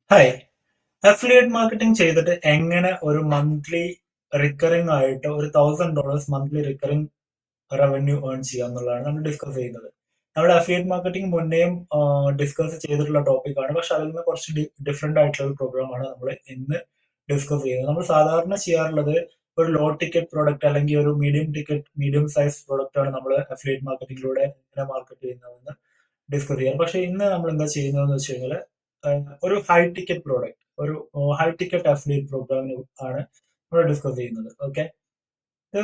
hi affiliate marketing ചെയ്തിട്ട് എങ്ങനെ ഒരു മന്ത്ലി റിക്കറിംഗ് ആയിട്ട് ഒരു thousand dollars monthly recurring revenue earn ചെയ്യാം എന്നുള്ളതാണ് നമ്മൾ ഡിസ്കസ് ചെയ്യുന്നത് നമ്മൾ അഫിലിയേറ്റ് മാർക്കറ്റിംഗ് മുന്നേയും ഡിസ്കസ് ചെയ്തിട്ടുള്ള ടോപ്പിക്കാണ് പക്ഷെ അതിൽ നിന്ന് കുറച്ച് ഡിഫറെന്റ് ആയിട്ടുള്ള ഒരു പ്രോഗ്രാമാണ് നമ്മൾ ഇന്ന് ഡിസ്കസ് ചെയ്യുന്നത് നമ്മൾ സാധാരണ ചെയ്യാറുള്ളത് ഒരു ലോ ടിക്കറ്റ് പ്രോഡക്റ്റ് അല്ലെങ്കിൽ ഒരു medium ticket medium size product ആണ് നമ്മൾ അഫിലിയേറ്റ് മാർക്കറ്റിംഗിലൂടെ എങ്ങനെ മാർക്കറ്റ് ചെയ്യുന്നതെന്ന് ഡിസ്കസ് ചെയ്യാം പക്ഷെ ഇന്ന് നമ്മൾ എന്താ ചെയ്യുന്നതെന്ന് വെച്ച് കഴിഞ്ഞാൽ ഒരു ഹൈ ടിക്കറ്റ് പ്രോഡക്റ്റ് ഒരു ഹൈ ടിക്കറ്റ് അഫിലിയേറ്റ് പ്രോഗ്രാമിന് ആണ് നമ്മൾ ഡിസ്കസ് ചെയ്യുന്നത് ഓക്കെ ഇത്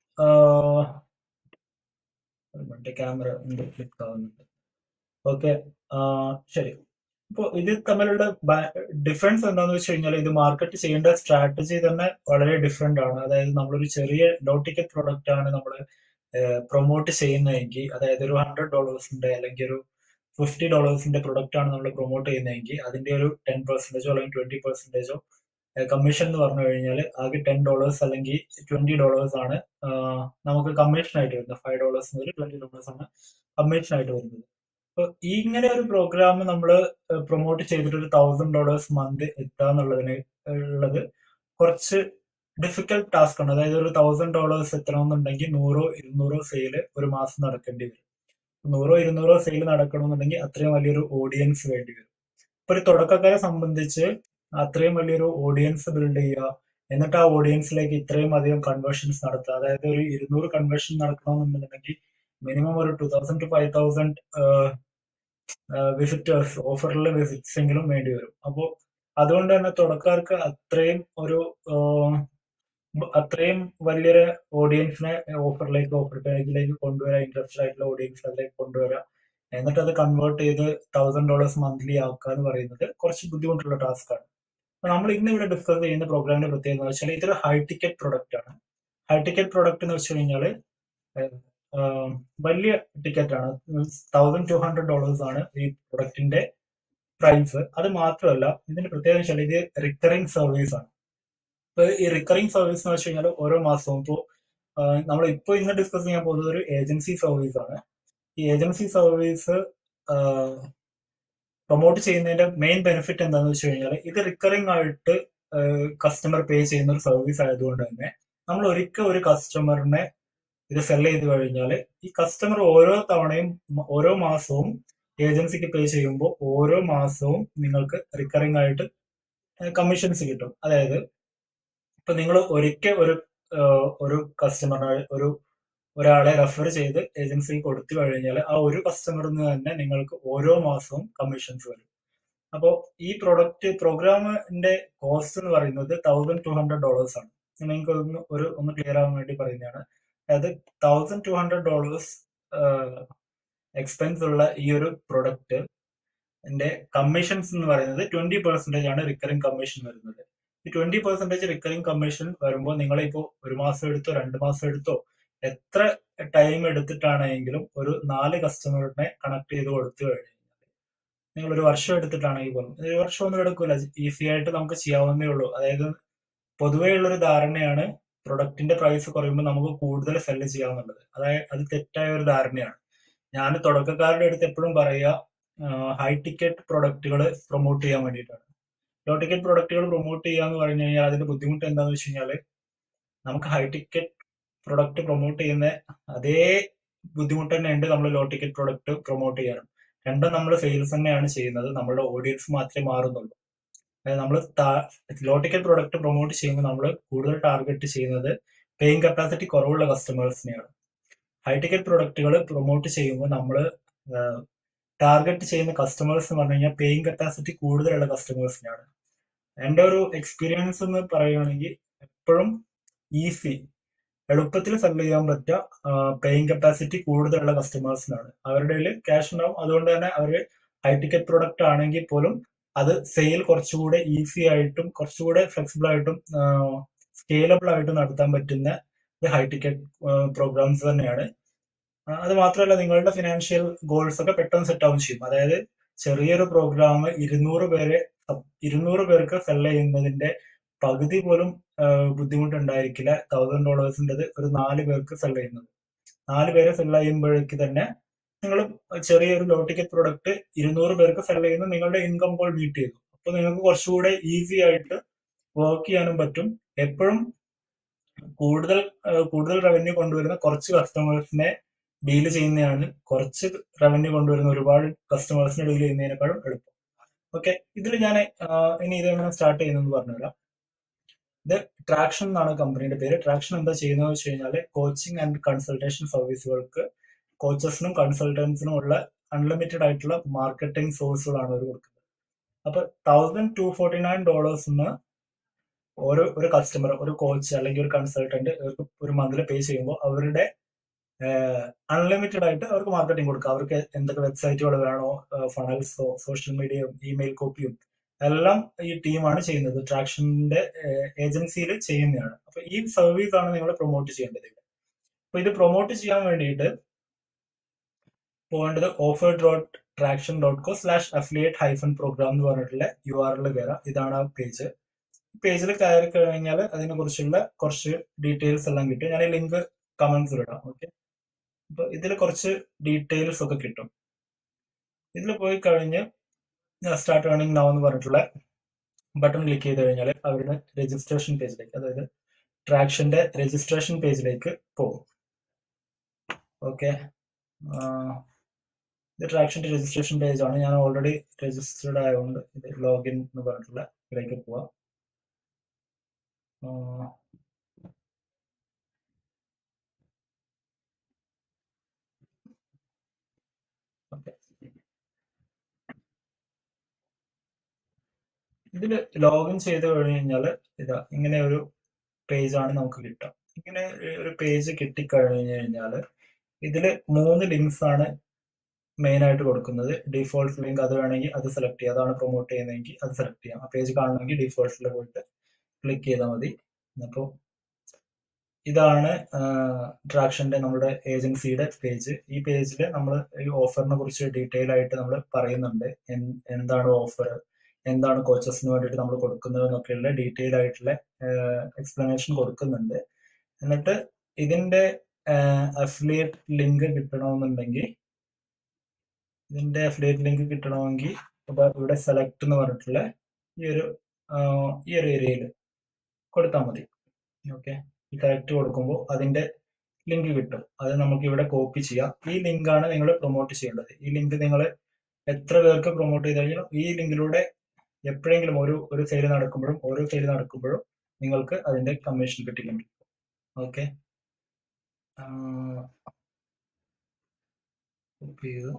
മറ്റേ ക്യാമറ ക്ലിക്ക് ആവുന്നുണ്ട് ഓക്കെ ശരി ഇപ്പോൾ ഇത് തമ്മിലുള്ള ഡിഫറൻസ് എന്താണെന്ന് വെച്ച് കഴിഞ്ഞാൽ ഇത് മാർക്കറ്റ് ചെയ്യേണ്ട സ്ട്രാറ്റജി തന്നെ വളരെ ഡിഫറെന്റ് ആണ് അതായത് നമ്മളൊരു ചെറിയ ലോ ടിക്കറ്റ് പ്രോഡക്റ്റ് ആണ് നമ്മൾ പ്രൊമോട്ട് ചെയ്യുന്നതെങ്കിൽ അതായത് ഒരു ഹൺഡ്രഡ് ഡോളേഴ്സിന്റെ അല്ലെങ്കിൽ ഒരു ഫിഫ്റ്റി ഡോളേഴ്സിന്റെ പ്രൊഡക്റ്റ് ആണ് നമ്മൾ പ്രൊമോട്ട് ചെയ്യുന്നതെങ്കിൽ അതിന്റെ ഒരു ടെൻ പെർസെന്റേജോ അല്ലെങ്കിൽ ട്വന്റി പെർസെന്റേജോ കമ്മീഷൻ എന്ന് പറഞ്ഞു കഴിഞ്ഞാൽ ആകെ ടെൻ ഡോളേഴ്സ് അല്ലെങ്കിൽ ട്വന്റി ഡോളേഴ്സ് ആണ് നമുക്ക് കമ്മീഷൻ ആയിട്ട് വരുന്നത് ഫൈവ് ഡോളേഴ്സ് മുതൽ ട്വന്റി ഡോളേഴ്സ് ആണ് കമ്മീഷൻ ആയിട്ട് വരുന്നത് അപ്പൊ ഇങ്ങനെ ഒരു പ്രോഗ്രാം നമ്മൾ പ്രൊമോട്ട് ചെയ്തിട്ട് ഒരു തൗസൻഡ് ഡോളേഴ്സ് മന്ത് എത്തുക എന്നുള്ളതിന് ഉള്ളത് കുറച്ച് ഡിഫിക്കൽട്ട് ടാസ്ക് ആണ് അതായത് ഒരു തൗസൻഡ് ഡോളേഴ്സ് എത്തണമെന്നുണ്ടെങ്കിൽ നൂറോ ഇരുന്നൂറോ സെയില് ഒരു മാസം നടക്കേണ്ടി വരും നൂറോ ഇരുന്നൂറോ സെയിൽ നടക്കണമെന്നുണ്ടെങ്കിൽ അത്രയും വലിയൊരു ഓഡിയൻസ് വേണ്ടി വരും ഇപ്പൊ ഒരു തുടക്കക്കാരെ സംബന്ധിച്ച് അത്രയും വലിയൊരു ഓഡിയൻസ് ബിൽഡ് ചെയ്യുക എന്നിട്ട് ആ ഓഡിയൻസിലേക്ക് ഇത്രയും അധികം കൺവേർഷൻസ് നടത്തുക അതായത് ഒരു ഇരുന്നൂറ് കൺവേർഷൻ നടക്കണമെന്നുണ്ടെങ്കിൽ മിനിമം ഒരു two thousand to five thousand visitors ഓഫറിൽ വിസിറ്റ്സ് എങ്കിലും വേണ്ടി വരും അപ്പോൾ അതുകൊണ്ട് തന്നെ തുടക്കക്കാർക്ക് അത്രയും ഒരു അത്രയും വലിയൊരു ഓഡിയൻസിനെ ഓഫറിലേക്ക് ഓഫർ പേജിലേക്ക് കൊണ്ടുവരാം ഇൻട്രസ്റ്റഡ് ആയിട്ടുള്ള ഓഡിയൻസ് അതിലേക്ക് കൊണ്ടുവരാം എന്നിട്ട് അത് കൺവേർട്ട് ചെയ്ത് തൗസൻഡ് ഡോളേഴ്സ് മന്ത്ലി ആക്കുക എന്ന് പറയുന്നത് കുറച്ച് ബുദ്ധിമുട്ടുള്ള ടാസ്ക് ആണ് അപ്പൊ നമ്മൾ ഇന്ന് ഇവിടെ ഡിസ്കസ് ചെയ്യുന്ന പ്രോഗ്രാമിന്റെ പ്രത്യേകത എന്ന് വെച്ചാൽ ഇതൊരു ഹൈ ടിക്കറ്റ് പ്രൊഡക്റ്റ് ആണ് ഹൈ ടിക്കറ്റ് പ്രൊഡക്റ്റ് എന്ന് വെച്ച് കഴിഞ്ഞാൽ വലിയ ടിക്കറ്റ് ആണ് തൗസൻഡ് ടു ഹൺഡ്രഡ് ഡോളേഴ്സ് ആണ് ഈ പ്രൊഡക്റ്റിന്റെ പ്രൈസ് അത് മാത്രമല്ല ഇതിന്റെ പ്രത്യേകത വെച്ചാൽ ഇത് റിക്കറിംഗ് സർവീസ് ആണ് ഇപ്പൊ ഈ റിക്കറിംഗ് സർവീസ് എന്ന് വെച്ച് കഴിഞ്ഞാൽ ഓരോ മാസവും ഇപ്പോൾ നമ്മൾ ഇപ്പോൾ ഇന്ന് ഡിസ്കസ് ചെയ്യാൻ പോകുന്നത് ഒരു ഏജൻസി സർവീസ് ആണ് ഈ ഏജൻസി സർവീസ് പ്രൊമോട്ട് ചെയ്യുന്നതിന്റെ മെയിൻ ബെനിഫിറ്റ് എന്താണെന്ന് വെച്ച് കഴിഞ്ഞാൽ ഇത് റിക്കറിംഗ് ആയിട്ട് കസ്റ്റമർ പേ ചെയ്യുന്ന ഒരു സർവീസ് ആയതുകൊണ്ട് തന്നെ നമ്മൾ ഒരിക്കൽ ഒരു കസ്റ്റമറിനെ ഇത് സെൽ ചെയ്ത് കഴിഞ്ഞാൽ ഈ കസ്റ്റമർ ഓരോ തവണയും ഓരോ മാസവും ഏജൻസിക്ക് പേ ചെയ്യുമ്പോൾ ഓരോ മാസവും നിങ്ങൾക്ക് റിക്കറിംഗ് ആയിട്ട് കമ്മീഷൻസ് കിട്ടും അതായത് ഇപ്പൊ നിങ്ങൾ ഒരിക്കൽ ഒരു ഒരു കസ്റ്റമറിനെ ഒരു ഒരാളെ റെഫർ ചെയ്ത് ഏജൻസിക്ക് കൊടുത്തു കഴിഞ്ഞാൽ ആ ഒരു കസ്റ്റമറിൽ നിന്ന് തന്നെ നിങ്ങൾക്ക് ഓരോ മാസവും കമ്മീഷൻസ് വരും അപ്പോൾ ഈ പ്രൊഡക്റ്റ് പ്രോഗ്രാമിന്റെ കോസ്റ്റ് എന്ന് പറയുന്നത് തൗസൻഡ് ടു ഹൺഡ്രഡ് ഡോളേഴ്സ് ആണ് നിങ്ങൾക്ക് ഒന്ന് ഒരു ഒന്ന് ക്ലിയർ ആവാൻ വേണ്ടി പറയുന്നതാണ് അതായത് thousand two hundred dollars expense ഉള്ള ഈ ഒരു പ്രൊഡക്റ്റ് കമ്മീഷൻസ് എന്ന് പറയുന്നത് ട്വന്റി പെർസെന്റേജ് ആണ് റിക്കറിംഗ് കമ്മീഷൻ വരുന്നത് ഈ ട്വന്റി പെർസെന്റേജ് റിക്കറിംഗ് കമ്മീഷൻ വരുമ്പോൾ നിങ്ങളിപ്പോ ഒരു മാസം എടുത്തോ രണ്ട് മാസം എടുത്തോ എത്ര ടൈം എടുത്തിട്ടാണെങ്കിലും ഒരു നാല് കസ്റ്റമറിനെ കണക്ട് ചെയ്ത് കൊടുത്തു കഴിഞ്ഞാൽ നിങ്ങൾ ഒരു വർഷം എടുത്തിട്ടാണെങ്കിൽ പോലും ഒരു വർഷം ഒന്നും എടുക്കില്ല ഈസി ആയിട്ട് നമുക്ക് ചെയ്യാവുന്നേ ഉള്ളൂ അതായത് പൊതുവേ ഉള്ളൊരു ധാരണയാണ് പ്രൊഡക്റ്റിന്റെ പ്രൈസ് കുറയുമ്പോൾ നമുക്ക് കൂടുതൽ സെല്ല് ചെയ്യാവുന്നുള്ളത് അതായത് അത് തെറ്റായ ഒരു ധാരണയാണ് ഞാൻ തുടക്കക്കാരുടെ അടുത്ത് എപ്പോഴും പറയുക ഹൈ ടിക്കറ്റ് പ്രൊഡക്റ്റുകൾ പ്രൊമോട്ട് ചെയ്യാൻ വേണ്ടിയിട്ടാണ് ലോ ടിക്കറ്റ് പ്രൊഡക്റ്റുകൾ പ്രൊമോട്ട് ചെയ്യുക എന്ന് പറഞ്ഞു കഴിഞ്ഞാൽ അതിന്റെ ബുദ്ധിമുട്ട് എന്താണെന്ന് വെച്ച് കഴിഞ്ഞാൽ നമുക്ക് ഹൈ ടിക്കറ്റ് പ്രൊഡക്റ്റ് പ്രൊമോട്ട് ചെയ്യുന്ന അതേ ബുദ്ധിമുട്ട് തന്നെ ഉണ്ട് നമ്മൾ ലോ ടിക്കറ്റ് പ്രൊഡക്റ്റ് പ്രൊമോട്ട് ചെയ്യാനും രണ്ടും നമ്മൾ സെയിൽസ് തന്നെയാണ് ചെയ്യുന്നത് നമ്മളുടെ ഓഡിയൻസ് മാത്രമേ മാറുന്നുള്ളൂ അതായത് നമ്മൾ ലോ ടിക്കറ്റ് പ്രൊഡക്റ്റ് പ്രൊമോട്ട് ചെയ്യുമ്പോൾ നമ്മൾ കൂടുതൽ ടാർഗറ്റ് ചെയ്യുന്നത് പേയിങ് കപ്പാസിറ്റി കുറവുള്ള കസ്റ്റമേഴ്സിനെയാണ് ഹൈ ടിക്കറ്റ് പ്രൊഡക്റ്റുകൾ പ്രൊമോട്ട് ചെയ്യുമ്പോൾ നമ്മൾ ടാർഗറ്റ് ചെയ്യുന്ന കസ്റ്റമേഴ്സ് എന്ന് പറഞ്ഞു കഴിഞ്ഞാൽ പേയിങ് കപ്പാസിറ്റി കൂടുതലുള്ള കസ്റ്റമേഴ്സിനെയാണ് എൻ്റെ ഒരു എക്സ്പീരിയൻസ് എന്ന് പറയുകയാണെങ്കിൽ എപ്പോഴും ഈസി എളുപ്പത്തിൽ സെല് ചെയ്യാൻ പറ്റുക പേയിങ് കപ്പാസിറ്റി കൂടുതലുള്ള കസ്റ്റമേഴ്സിനാണ് അവരുടെ കയ്യിൽ ക്യാഷ് ഉണ്ടാവും അതുകൊണ്ട് തന്നെ അവർ ഹൈ ടിക്കറ്റ് പ്രൊഡക്റ്റ് ആണെങ്കിൽ പോലും അത് സെയിൽ കുറച്ചുകൂടെ ഈസി ആയിട്ടും കുറച്ചുകൂടെ ഫ്ലെക്സിബിൾ ആയിട്ടും സ്കെയിലബിൾ ആയിട്ടും നടത്താൻ പറ്റുന്ന ഹൈ ടിക്കറ്റ് പ്രോഗ്രാംസ് തന്നെയാണ് അത് മാത്രമല്ല നിങ്ങളുടെ ഫിനാൻഷ്യൽ ഗോൾസ് ഒക്കെ പെട്ടെന്ന് സെറ്റ് ആവും ചെയ്യും അതായത് ചെറിയൊരു പ്രോഗ്രാം ഇരുന്നൂറ് പേരെ ഇരുന്നൂറ് പേർക്ക് സെൽ ചെയ്യുന്നതിന്റെ പകുതി പോലും ബുദ്ധിമുട്ടുണ്ടായിരിക്കില്ല തൗസൻഡ് ഡോളേഴ്സിൻ്റെത് ഒരു നാല് പേർക്ക് സെൽ ചെയ്യുന്നത് നാല് പേരെ സെൽ ചെയ്യുമ്പോഴേക്ക് തന്നെ നിങ്ങൾ ചെറിയൊരു ലോ ടിക്കറ്റ് പ്രൊഡക്റ്റ് ഇരുന്നൂറ് പേർക്ക് സെൽ ചെയ്യുന്ന നിങ്ങളുടെ ഇൻകം ഗോൾ മീറ്റ് ചെയ്തു അപ്പൊ നിങ്ങൾക്ക് കുറച്ചുകൂടെ ഈസി ആയിട്ട് വർക്ക് ചെയ്യാനും പറ്റും എപ്പോഴും കൂടുതൽ ഏഹ് കൂടുതൽ റവന്യൂ കൊണ്ടുവരുന്ന കുറച്ച് കസ്റ്റമേഴ്സിനെ ഡീൽ ചെയ്യുന്നതാണ് കുറച്ച് റവന്യൂ കൊണ്ടുവരുന്ന ഒരുപാട് കസ്റ്റമേഴ്സിനെ ഡീൽ ചെയ്യുന്നതിനേക്കാളും എളുപ്പം ഓക്കെ ഇതിൽ ഞാൻ ഇനി ഇതെങ്ങനെ സ്റ്റാർട്ട് ചെയ്യുന്നത് പറഞ്ഞുതരാം ഇത് ട്രാക്ഷൻ എന്നാണ് കമ്പനിയുടെ പേര് ട്രാക്ഷൻ എന്താ ചെയ്യുന്നത് വെച്ച് കഴിഞ്ഞാൽ കോച്ചിങ് ആൻഡ് കൺസൾട്ടേഷൻ സർവീസുകൾക്ക് കോച്ചസിനും കൺസൾട്ടൻസിനും ഉള്ള അൺലിമിറ്റഡ് ആയിട്ടുള്ള മാർക്കറ്റിംഗ് സോഴ്സുകളാണ് അവർ കൊടുക്കുന്നത് അപ്പൊ തൗസൻഡ് ടു ഫോർട്ടി നയൻ ഡോളേഴ്സിന് ഓരോ ഒരു കസ്റ്റമർ ഒരു കോച്ച് അല്ലെങ്കിൽ ഒരു കൺസൾട്ടന്റ് ഒരു മന്തിൽ പേ ചെയ്യുമ്പോൾ അവരുടെ അൺലിമിറ്റഡ് ആയിട്ട് അവർക്ക് മാർക്കറ്റിംഗ് കൊടുക്കുക അവർക്ക് എന്തൊക്കെ വെബ്സൈറ്റുകൾ വേണോ ഫണൽസോ സോഷ്യൽ മീഡിയയും ഇമെയിൽ കോപ്പിയും എല്ലാം ഈ ടീമാണ് ചെയ്യുന്നത് ട്രാക്ഷന്റെ ഏജൻസിയിൽ ചെയ്യുന്നതാണ് അപ്പൊ ഈ സർവീസ് ആണ് നിങ്ങൾ പ്രൊമോട്ട് ചെയ്യേണ്ടത് ഇവിടെ അപ്പൊ ഇത് പ്രൊമോട്ട് ചെയ്യാൻ വേണ്ടിയിട്ട് പോകേണ്ടത് offer dot traction dot co slash affiliate hyphen program എന്ന് പറഞ്ഞിട്ടുള്ള യു ആറിൽ കയറാം ഇതാണ് ആ പേജ് പേജിൽ കയറി കഴിഞ്ഞാൽ അതിനെ കുറിച്ചുള്ള കുറച്ച് ഡീറ്റെയിൽസ് എല്ലാം കിട്ടും ഞാൻ ഈ ലിങ്ക് കമന്റ്സിൽ ഇടാം ഓക്കെ അപ്പൊ ഇതിൽ കുറച്ച് ഡീറ്റെയിൽസ് ഒക്കെ കിട്ടും ഇതിൽ പോയി കഴിഞ്ഞ് സ്റ്റാർട്ട് ഏണിംഗ് നൗ എന്ന് പറഞ്ഞിട്ടുള്ള ബട്ടൺ ക്ലിക്ക് ചെയ്ത് കഴിഞ്ഞാൽ അവരുടെ രജിസ്ട്രേഷൻ പേജിലേക്ക് അതായത് ട്രാക്ഷന്റെ രജിസ്ട്രേഷൻ പേജിലേക്ക് പോകും ഓക്കെ ഇത് ട്രാക്ഷന്റെ രജിസ്ട്രേഷൻ പേജ് ആണ് ഞാൻ ഓൾറെഡി രജിസ്റ്റേർഡ് ആയതുകൊണ്ട് ഇത് ലോഗിൻ എന്ന് പറഞ്ഞിട്ടുള്ള ഇതിലേക്ക് പോവാം ഓക്കെ ഇതിൽ ലോഗിൻ ചെയ്ത് കഴിഞ്ഞാൽ ഇതാ ഇങ്ങനെ ഒരു പേജാണ് നമുക്ക് കിട്ടുക ഇങ്ങനെ ഒരു പേജ് കിട്ടിക്കഴിഞ്ഞു കഴിഞ്ഞാൽ ഇതിൽ മൂന്ന് ലിങ്ക്സ് ആണ് മെയിൻ ആയിട്ട് കൊടുക്കുന്നത് ഡിഫോൾട്ട് ലിങ്ക് അത് വേണമെങ്കിൽ അത് സെലക്ട് ചെയ്യാം അതാണ് പ്രൊമോട്ട് ചെയ്യുന്നതെങ്കിൽ അത് സെലക്ട് ചെയ്യാം ആ പേജ് കാണണമെങ്കിൽ ഡിഫോൾട്ടിൽ പോയിട്ട് ക്ലിക്ക് ചെയ്താൽ മതി അപ്പോൾ ഇതാണ് ട്രാക്ഷന്റെ നമ്മുടെ ഏജൻസിയുടെ പേജ് ഈ പേജിൽ നമ്മൾ ഈ ഓഫറിനെ കുറിച്ച് ഡീറ്റെയിൽ ആയിട്ട് നമ്മൾ പറയുന്നുണ്ട് എന്താണ് ഓഫർ എന്താണ് കോച്ചസിന് വേണ്ടിയിട്ട് നമ്മൾ കൊടുക്കുന്നത് എന്നൊക്കെയുള്ള ഡീറ്റെയിൽ ആയിട്ടുള്ള എക്സ്പ്ലനേഷൻ കൊടുക്കുന്നുണ്ട് എന്നിട്ട് ഇതിന്റെ അഫിലിയേറ്റ് ലിങ്ക് കിട്ടണമെന്നുണ്ടെങ്കിൽ ഇതിന്റെ അഫിലിയേറ്റ് ലിങ്ക് കിട്ടണമെങ്കിൽ ഇവിടെ സെലക്ട് എന്ന് പറഞ്ഞിട്ടുള്ള ഈ ഒരു ഈ ഒരു ഏരിയയിൽ കൊടുത്താൽ മതി ഓക്കെ ഈ കറക്റ്റ് കൊടുക്കുമ്പോൾ അതിന്റെ ലിങ്ക് കിട്ടും അത് നമുക്ക് ഇവിടെ കോപ്പി ചെയ്യാം ഈ ലിങ്കാണ് നിങ്ങൾ പ്രൊമോട്ട് ചെയ്യേണ്ടത് ഈ ലിങ്ക് നിങ്ങൾ എത്ര പേർക്ക് പ്രൊമോട്ട് ചെയ്ത് കഴിഞ്ഞാൽ ഈ ലിങ്കിലൂടെ എപ്പോഴെങ്കിലും ഒരു ഒരു സെയിൽ നടക്കുമ്പോഴും ഓരോ സെയിൽ നടക്കുമ്പോഴും നിങ്ങൾക്ക് അതിന്റെ കമ്മീഷൻ കിട്ടിക്കൊണ്ടിരിക്കും ഓക്കെ കോപ്പി ചെയ്തു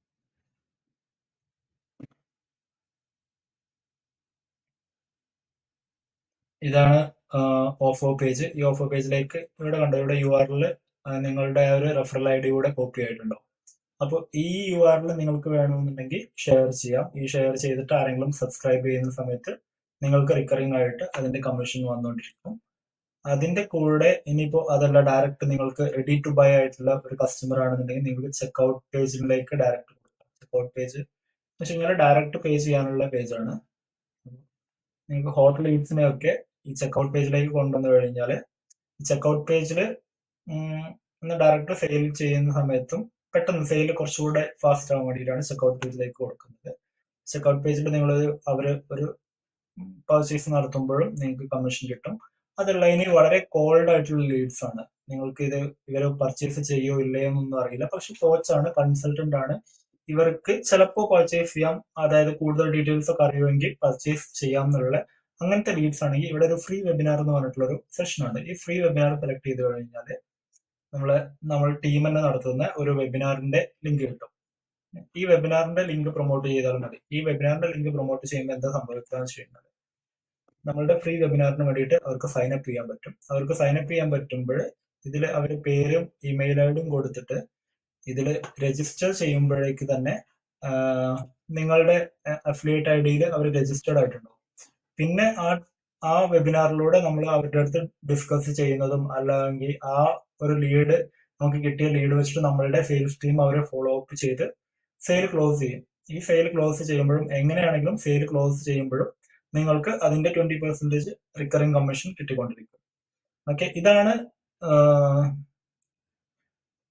ഇതാണ് ഓഫർ പേജ് ഈ ഓഫർ പേജിലേക്ക് ഇവിടെ കണ്ടോ ഇവിടെ യു ആറിൽ നിങ്ങളുടെ ഒരു റെഫറൽ ഐ ഡി കൂടെ കോപ്പി ആയിട്ടുണ്ടോ അപ്പോൾ ഈ യു ആറിൽ നിങ്ങൾക്ക് വേണമെന്നുണ്ടെങ്കിൽ ഷെയർ ചെയ്യാം ഈ ഷെയർ ചെയ്തിട്ട് ആരെങ്കിലും സബ്സ്ക്രൈബ് ചെയ്യുന്ന സമയത്ത് നിങ്ങൾക്ക് റിക്കറിംഗ് ആയിട്ട് അതിന്റെ കമ്മീഷൻ വന്നുകൊണ്ടിരിക്കും അതിന്റെ കൂടെ ഇനിയിപ്പോ അതല്ല ഡയറക്റ്റ് നിങ്ങൾക്ക് റെഡി ടു ബൈ ആയിട്ടുള്ള ഒരു കസ്റ്റമർ ആണെന്നുണ്ടെങ്കിൽ നിങ്ങൾക്ക് ചെക്ക്ഔട്ട് പേജിലേക്ക് ഡയറക്റ്റ് കൊടുക്കാം ചെക്ക്ഔട്ട് പേജ് എന്ന് വെച്ച് കഴിഞ്ഞാൽ ഡയറക്റ്റ് പേ ചെയ്യാനുള്ള പേജാണ് നിങ്ങൾക്ക് ഹോട്ട് ലീഡ്സിനെ ഒക്കെ ഈ ചെക്ക്ഔട്ട് പേജിലേക്ക് കൊണ്ടുവന്നു കഴിഞ്ഞാൽ ഈ ചെക്ക്ഔട്ട് പേജിൽ ഒന്ന് ഡയറക്റ്റ് സെയിൽ ചെയ്യുന്ന സമയത്തും പെട്ടെന്ന് സെയിൽ കുറച്ചുകൂടെ ഫാസ്റ്റ് ആവാൻ വേണ്ടിയിട്ടാണ് ചെക്ക്ഔട്ട് പേജിലേക്ക് കൊടുക്കുന്നത് ചെക്ക്ഔട്ട് പേജിൽ നിങ്ങൾ അവർ ഒരു പർച്ചേസ് നടത്തുമ്പോഴും നിങ്ങൾക്ക് കമ്മീഷൻ കിട്ടും അതല്ല ഇനി വളരെ കോൾഡ് ആയിട്ടുള്ള ലീഡ്സ് ആണ് നിങ്ങൾക്ക് ഇത് ഇവർ പർച്ചേസ് ചെയ്യോ ഇല്ലയോ എന്നൊന്നും അറിയില്ല പക്ഷെ കോച്ചാണ് കൺസൾട്ടന്റ് ആണ് ഇവർക്ക് ചിലപ്പോൾ പർച്ചേസ് ചെയ്യാം അതായത് കൂടുതൽ ഡീറ്റെയിൽസ് ഒക്കെ അറിയുമെങ്കിൽ പർച്ചേസ് ചെയ്യാം എന്നുള്ള അങ്ങനത്തെ ലീഡ്സ് ആണെങ്കിൽ ഇവിടെ ഒരു ഫ്രീ വെബിനാർ എന്ന് പറഞ്ഞിട്ടുള്ള ഒരു സെഷൻ ഉണ്ട് ഈ ഫ്രീ വെബിനാർ സെലക്ട് ചെയ്ത് കഴിഞ്ഞാൽ നമ്മള് നമ്മൾ ടീം തന്നെ നടത്തുന്ന ഒരു വെബിനാറിന്റെ ലിങ്ക് കിട്ടും ഈ വെബിനാറിന്റെ ലിങ്ക് പ്രൊമോട്ട് ചെയ്താൽ മതി ഈ വെബിനാറിന്റെ ലിങ്ക് പ്രൊമോട്ട് ചെയ്യുമ്പോൾ എന്താ സംഭവിക്കുക ചെയ്യുന്നത് നമ്മളുടെ ഫ്രീ വെബിനാറിന് വേണ്ടിയിട്ട് അവർക്ക് സൈൻ അപ്പ് ചെയ്യാൻ പറ്റും അവർക്ക് സൈൻ അപ്പ് ചെയ്യാൻ പറ്റുമ്പോൾ ഇതിൽ അവർ പേരും ഇമെയിൽ ഐഡിയും കൊടുത്തിട്ട് ഇതിൽ രജിസ്റ്റർ ചെയ്യുമ്പോഴേക്ക് തന്നെ നിങ്ങളുടെ അഫിലിയേറ്റ് ഐ ഡിയിൽ അവർ രജിസ്റ്റേർഡ് ആയിട്ടുണ്ടാവും പിന്നെ ആ ആ വെബിനാറിലൂടെ നമ്മൾ അവരുടെ അടുത്ത് ഡിസ്കസ് ചെയ്യുന്നതും അല്ലെങ്കിൽ ആ ഒരു ലീഡ് നമുക്ക് കിട്ടിയ ലീഡ് വെച്ചിട്ട് നമ്മളുടെ സെയിൽസ് ടീം അവരെ ഫോളോ അപ്പ് ചെയ്ത് സെയിൽ ക്ലോസ് ചെയ്യും ഈ സെയിൽ ക്ലോസ് ചെയ്യുമ്പോഴും എങ്ങനെയാണെങ്കിലും സെയിൽ ക്ലോസ് ചെയ്യുമ്പോഴും നിങ്ങൾക്ക് അതിന്റെ ട്വന്റി പെർസെന്റേജ് റിക്കറിംഗ് കമ്മീഷൻ കിട്ടിക്കൊണ്ടിരിക്കും ഓക്കെ ഇതാണ്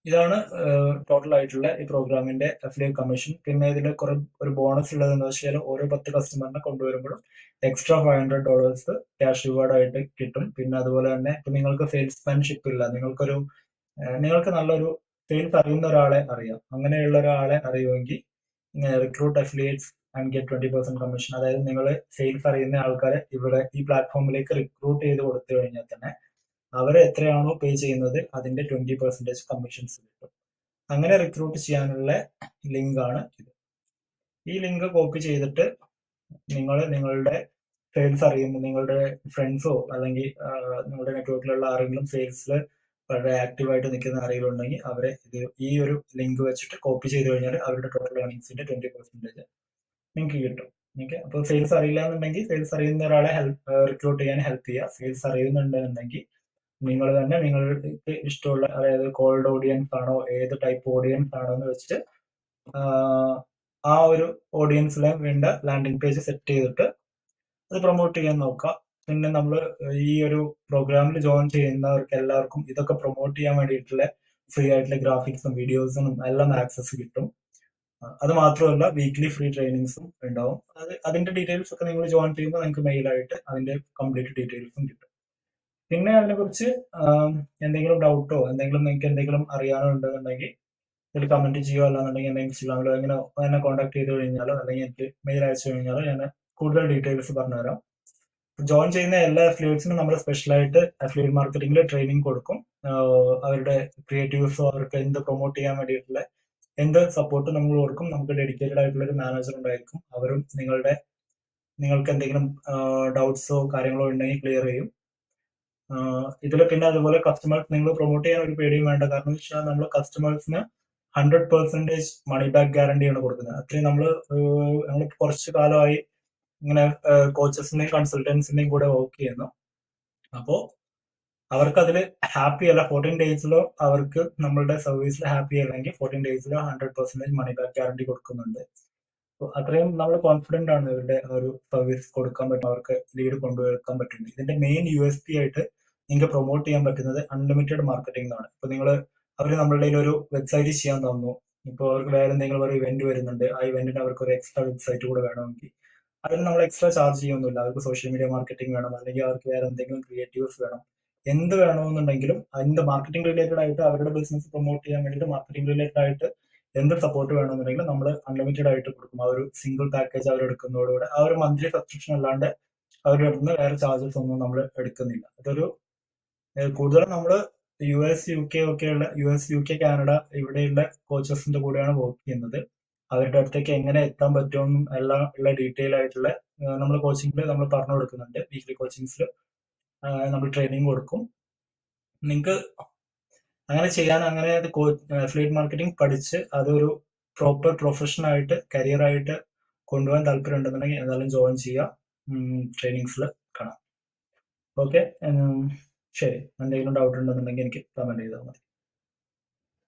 ഇതാണ് ടോട്ടൽ ആയിട്ടുള്ള ഈ പ്രോഗ്രാമിന്റെ അഫിലിയേറ്റ് കമ്മീഷൻ പിന്നെ ഇതിൽ കുറെ ഒരു ബോണസ് ഉള്ളത് എന്ന് വെച്ചാൽ ഓരോ പത്ത് കസ്റ്റമറിനെ കൊണ്ടുവരുമ്പോഴും extra five hundred dollars cash reward ആയിട്ട് കിട്ടും പിന്നെ അതുപോലെ തന്നെ ഇപ്പൊ നിങ്ങൾക്ക് സെയിൽസ്മാൻഷിപ്പ് ഇല്ല നിങ്ങൾക്കൊരു ഏഹ് നിങ്ങൾക്ക് നല്ലൊരു സെയിൽസ് അറിയുന്ന ഒരാളെ അറിയാം അങ്ങനെയുള്ള ഒരാളെ അറിയുമെങ്കിൽ ഇങ്ങനെ recruit affiliates and get twenty percent commission അതായത് നിങ്ങൾ സെയിൽസ് അറിയുന്ന ആൾക്കാരെ ഇവിടെ ഈ പ്ലാറ്റ്ഫോമിലേക്ക് റിക്രൂട്ട് ചെയ്ത് കൊടുത്തു കഴിഞ്ഞാൽ തന്നെ അവർ എത്രയാണോ പേ ചെയ്യുന്നത് അതിന്റെ ട്വന്റി പെർസെന്റേജ് കമ്മീഷൻസ് കിട്ടും അങ്ങനെ റിക്രൂട്ട് ചെയ്യാനുള്ള ലിങ്ക് ആണ് ഇത് ഈ ലിങ്ക് കോപ്പി ചെയ്തിട്ട് നിങ്ങൾ നിങ്ങളുടെ സെയിൽസ് അറിയുന്ന നിങ്ങളുടെ ഫ്രണ്ട്സോ അല്ലെങ്കിൽ ആ, നിങ്ങളുടെ നെറ്റ്വർക്കിലുള്ള ആരെങ്കിലും സെയിൽസിൽ വളരെ ആക്റ്റീവായിട്ട് നിൽക്കുന്ന ആരെങ്കിലും ഉണ്ടെങ്കിൽ അവരെ ഇത് ഈ ഒരു ലിങ്ക് വെച്ചിട്ട് കോപ്പി ചെയ്ത് കഴിഞ്ഞാൽ അവരുടെ ടോട്ടൽ ഏർണിംഗ്സിന്റെ ട്വന്റി പെർസെന്റേജ് നിങ്ങൾക്ക് കിട്ടും ഓക്കെ അപ്പോൾ സെയിൽസ് അറിയില്ല എന്നുണ്ടെങ്കിൽ സെയിൽസ് അറിയുന്ന ഒരാളെ ഹെൽപ്പ് റിക്രൂട്ട് ചെയ്യാൻ ഹെൽപ്പ് ചെയ്യുക സെയിൽസ് അറിയുന്നുണ്ടെന്നുണ്ടെങ്കിൽ നിങ്ങൾ തന്നെ നിങ്ങൾക്ക് ഇഷ്ടമുള്ള അതായത് കോൾഡ് ഓഡിയൻസ് ആണോ ഏത് ടൈപ്പ് ഓഡിയൻസ് ആണോ എന്ന് വെച്ചിട്ട് ആഹ് ആ ഒരു ഓഡിയൻസിലെ വേണ്ട ലാൻഡിംഗ് പേജ് സെറ്റ് ചെയ്തിട്ട് അത് പ്രൊമോട്ട് ചെയ്യാൻ നോക്കുക പിന്നെ നമ്മൾ ഈ ഒരു പ്രോഗ്രാമിൽ ജോയിൻ ചെയ്യുന്നവർക്ക് എല്ലാവർക്കും ഇതൊക്കെ പ്രൊമോട്ട് ചെയ്യാൻ വേണ്ടിയിട്ടുള്ള ഫ്രീ ആയിട്ടുള്ള ഗ്രാഫിക്സും വീഡിയോസും എല്ലാം ആക്സസ് കിട്ടും അഹ് അത് മാത്രമല്ല വീക്ക്ലി ഫ്രീ ട്രെയിനിങ്സും ഉണ്ടാവും അത് അതിന്റെ ഡീറ്റെയിൽസ് ഒക്കെ നിങ്ങൾ ജോയിൻ ചെയ്യുമ്പോൾ നിങ്ങൾക്ക് മെയിലായിട്ട് അതിന്റെ കംപ്ലീറ്റ് ഡീറ്റെയിൽസും കിട്ടും പിന്നെ അതിനെക്കുറിച്ച് ആം, എന്തെങ്കിലും ഡൗട്ടോ എന്തെങ്കിലും നിങ്ങൾക്ക് എന്തെങ്കിലും അറിയാനോ ഉണ്ടെന്നുണ്ടെങ്കിൽ ഇതിൽ കമന്റ് ചെയ്യുക അല്ലാന്നുണ്ടെങ്കിൽ എന്തെങ്കിലും ഇൻസ്റ്റാഗ്രാമിലോ എങ്ങനെ എന്നെ കോൺടാക്ട് ചെയ്ത് കഴിഞ്ഞാലോ അല്ലെങ്കിൽ എനിക്ക് മെയിൽ അയച്ചു കഴിഞ്ഞാലോ ഞാൻ കൂടുതൽ ഡീറ്റെയിൽസ് പറഞ്ഞുതരാം ജോയിൻ ചെയ്യുന്ന എല്ലാ അഫിലിയേറ്റ്സിനും നമ്മൾ സ്പെഷ്യലായിട്ട് അഫിലിയേറ്റ് മാർക്കറ്റിംഗിൽ ട്രെയിനിങ് കൊടുക്കും ആഹ് അവരുടെ ക്രിയേറ്റീവ്സോ അവർക്ക് എന്ത് പ്രൊമോട്ട് ചെയ്യാൻ വേണ്ടിയിട്ടുള്ള എന്ത് സപ്പോർട്ട് നമ്മൾ കൊടുക്കും നമുക്ക് ഡെഡിക്കേറ്റഡ് ആയിട്ടുള്ള ഒരു മാനേജർ ഉണ്ടായിരിക്കും അവരും നിങ്ങളുടെ നിങ്ങൾക്ക് എന്തെങ്കിലും ഡൗട്ട്സോ കാര്യങ്ങളോ ഉണ്ടെങ്കിൽ ക്ലിയർ ചെയ്യും ഇതിൽ പിന്നെ അതുപോലെ കസ്റ്റമേഴ്സ് നിങ്ങൾ പ്രൊമോട്ട് ചെയ്യാൻ ഒരു പേടിയും വേണ്ട കാരണം വെച്ചാൽ നമ്മൾ കസ്റ്റമേഴ്സിന് ഹൺഡ്രഡ് പെർസെന്റേജ് മണി ബാക്ക് ഗ്യാരണ്ടിയാണ് കൊടുക്കുന്നത് അത്രയും നമ്മൾ നമ്മൾ കുറച്ച് കാലമായി ഇങ്ങനെ കോച്ചസിന്റെയും കൺസൾട്ടൻസിന്റെയും കൂടെ വർക്ക് ചെയ്യുന്നു അപ്പോൾ അവർക്ക് അതിൽ ഹാപ്പി അല്ല ഫോർട്ടീൻ ഡേയ്സിലോ അവർക്ക് നമ്മളുടെ സർവീസിൽ ഹാപ്പി അല്ലെങ്കിൽ ഫോർട്ടീൻ ഡേയ്സിലോ hundred percentage money back guarantee കൊടുക്കുന്നുണ്ട് അപ്പൊ അത്രയും നമ്മൾ കോൺഫിഡന്റ് ആണ് ഇവരുടെ ആ ഒരു സർവീസ് കൊടുക്കാൻ പറ്റും അവർക്ക് ലീഡ് കൊണ്ടുവരാൻ പറ്റുന്നത് ഇതിന്റെ മെയിൻ യു എസ് പി ആയിട്ട് നിങ്ങൾക്ക് പ്രൊമോട്ട് ചെയ്യാൻ പറ്റുന്നത് അൺലിമിറ്റഡ് മാർക്കറ്റിംഗ് ആണ് ഇപ്പൊ നിങ്ങൾ അവർ നമ്മളുടെ കയ്യിൽ ഒരു വെബ്സൈറ്റ് ചെയ്യാൻ തന്നു ഇപ്പോൾ അവർക്ക് വേറെ എന്തെങ്കിലും ഒരു ഇവന്റ് വരുന്നുണ്ട് ആ ഇവന്റിന് അവർക്ക് ഒരു എക്സ്ട്രാ വെബ്സൈറ്റ് കൂടെ വേണമെങ്കിൽ അതിന് നമ്മൾ എക്സ്ട്രാ ചാർജ് ചെയ്യൊന്നുമില്ല അവർക്ക് സോഷ്യൽ മീഡിയ മാർക്കറ്റിംഗ് വേണം അല്ലെങ്കിൽ അവർക്ക് വേറെ എന്തെങ്കിലും ക്രിയേറ്റീവ്സ് വേണം എന്ത് വേണമെന്നുണ്ടെങ്കിലും അതിന്റെ മാർക്കറ്റിംഗ് റിലേറ്റഡ് ആയിട്ട് അവരുടെ ബിസിനസ് പ്രൊമോട്ട് ചെയ്യാൻ വേണ്ടിയിട്ട് മാർക്കറ്റിംഗ് റിലേറ്റഡ് ആയിട്ട് എന്ത് സപ്പോർട്ട് വേണമെന്നുണ്ടെങ്കിലും നമ്മൾ അൺലിമിറ്റഡ് ആയിട്ട് കൊടുക്കും ആ ഒരു സിംഗിൾ പാക്കേജ് അവർ എടുക്കുന്നതോടുകൂടെ ആ ഒരു മന്ത്ലി സബ്സ്ക്രിപ്ഷൻ അല്ലാണ്ട് അവരുടെ അടുത്ത് നിന്ന് വേറെ ചാർജസ് ഒന്നും നമ്മൾ എടുക്കുന്നില്ല അതൊരു ഏഹ് കൂടുതലും നമ്മൾ യു എസ് യു കെ ഒക്കെയുള്ള U S U K Canada ഇവിടെയുള്ള കോച്ചസിന്റെ കൂടെയാണ് വർക്ക് ചെയ്യുന്നത് അവരുടെ അടുത്തേക്ക് എങ്ങനെ എത്താൻ പറ്റുമെന്നും എല്ലാം ഉള്ള ഡീറ്റെയിൽ ആയിട്ടുള്ള നമ്മൾ കോച്ചിങ്ങിൽ നമ്മൾ പറഞ്ഞു കൊടുക്കുന്നുണ്ട് വീക്ക്ലി കോച്ചിങ്സിൽ നമ്മൾ ട്രെയിനിങ് കൊടുക്കും നിങ്ങൾക്ക് അങ്ങനെ ചെയ്യാൻ അങ്ങനെ അഫിലിയേറ്റ് മാർക്കറ്റിംഗ് പഠിച്ച് അതൊരു പ്രോപ്പർ പ്രൊഫഷൻ ആയിട്ട് കരിയർ ആയിട്ട് കൊണ്ടുപോകാൻ താല്പര്യം ഉണ്ടെന്നുണ്ടെങ്കിൽ എന്തായാലും ജോയിൻ ചെയ്യുക ട്രെയിനിങ്സിൽ കാണാം ഓക്കെ ശരി എന്തെങ്കിലും ഡൗട്ട് ഉണ്ടെന്നുണ്ടെങ്കിൽ എനിക്ക് കമന്റ് ചെയ്താൽ മതി